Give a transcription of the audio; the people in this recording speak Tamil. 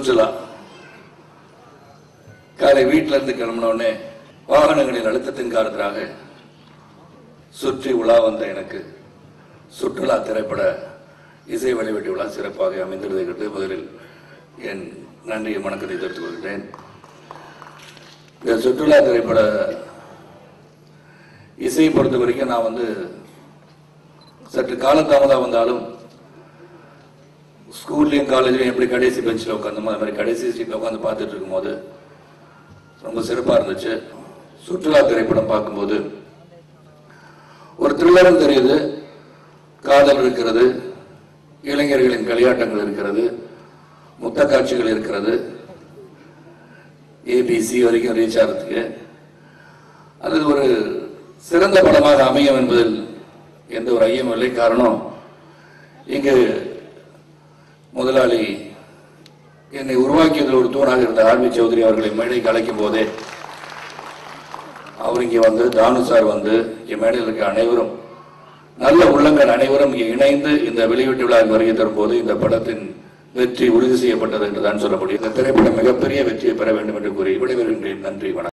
சுற்றுலா காலை வீட்டில இருந்து கிளம்பின உடனே வாகனங்களின் அழுத்தத்தின் காரணத்தினாக சுற்றி உலா வந்த எனக்கு சுற்றுலா திரைப்பட இசை வெளியீட்டு விழா சிறப்பாக அமைந்திருந்ததை கண்டு முதலில் என் நன்றியை வணக்கத்தை தெரிவித்துக் கொள்கிறேன் இந்த சுற்றுலா திரைப்பட இசையை பொறுத்த வரைக்கும் நான் வந்து சற்று காலதாமதம் வந்தாலும் ஸ்கூல்லையும் காலேஜ்லையும் எப்படி கடைசி பெஞ்சில் உட்காந்து அது மாதிரி கடைசி சீட்டில் உட்காந்து பார்த்துட்டு இருக்கும்போது ரொம்ப சிறப்பாக இருந்துச்சு சுற்றுலா திரைப்படம் பார்க்கும்போது ஒரு த்ரில்லரும் தெரியுது காதல் இருக்கிறது இளைஞர்களின் களியாட்டங்கள் இருக்கிறது முத்த காட்சிகள் இருக்கிறது ஏபிசி வரைக்கும் ரீச் ஆகிறதுக்கு அது ஒரு சிறந்த படமாக அமையும் என்பதில் எந்த ஒரு ஐயமும் இல்லை காரணம் இங்கு முதலாளி என்னை உருவாக்கியதில் ஒரு தூணாக இருந்த ஆர்வி சௌத்ரி அவர்களை மேடைக்கு அழைக்கும் போதே அவர் இங்கே வந்து தானு சார் வந்து இங்கே மேடையில் இருக்க அனைவரும் நல்ல உள்ளங்கள் அனைவரும் இங்கே இணைந்து இந்த வெளியீட்டு விழாவில் வருகை தரும்போது இந்த படத்தின் வெற்றி உறுதி செய்யப்பட்டது என்றுதான் சொல்ல முடியும் இந்த திரைப்படம் மிகப்பெரிய வெற்றியை பெற வேண்டும் என்று கூறி விடைபெறுகின்றேன் நன்றி வணக்கம்